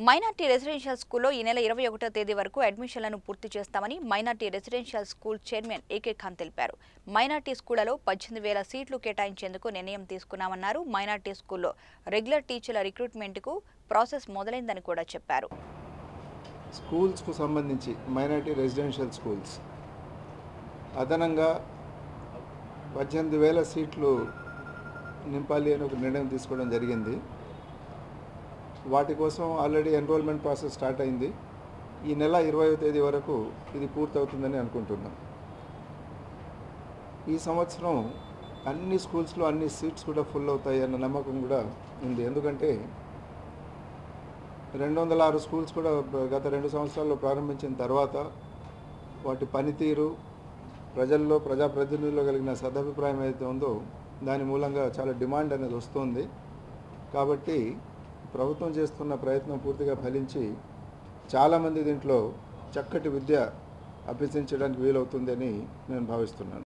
minority residential స్కూల్లో ఈ నెల ఇరవై ఒకటో తేదీ వరకు అడ్మిషన్లను పూర్తి చేస్తామని minority residential school chairman AK Khan తెలిపారు మైనార్టీ స్కూళ్లలో పద్దెనిమిది వేల సీట్లు కేటాయించేందుకు నిర్ణయం తీసుకున్నామన్నారు మైనార్టీ స్కూల్లో రెగ్యులర్ టీచర్ల రిక్రూట్మెంట్కు ప్రాసెస్ మొదలైందని కూడా చెప్పారు స్కూల్స్కు సంబంధించి మైనారిటీ రెసిడెన్షియల్ స్కూల్స్ అదనంగా పద్దెనిమిది వేల సీట్లు నింపాలి అని ఒక నిర్ణయం తీసుకోవడం జరిగింది వాటి కోసం ఆల్రెడీ ఎన్రోల్మెంట్ ప్రాసెస్ స్టార్ట్ అయింది ఈ నెల ఇరవయో తేదీ వరకు ఇది పూర్తవుతుందని అనుకుంటున్నాం ఈ సంవత్సరం అన్ని స్కూల్స్లో అన్ని సీట్స్ కూడా ఫుల్ అవుతాయి అన్న నమ్మకం కూడా ఉంది ఎందుకంటే రెండు వందల ఆరు స్కూల్స్ కూడా గత రెండు సంవత్సరాల్లో ప్రారంభించిన తర్వాత వాటి పనితీరు ప్రజల్లో ప్రజాప్రతినిధుల్లో కలిగిన సదభిప్రాయం ఏదైతే ఉందో దాని మూలంగా చాలా డిమాండ్ అనేది వస్తుంది కాబట్టి ప్రభుత్వం చేస్తున్న ప్రయత్నం పూర్తిగా ఫలించి చాలామంది దీంట్లో చక్కటి విద్య అభ్యసించడానికి వీలవుతుందని నేను భావిస్తున్నాను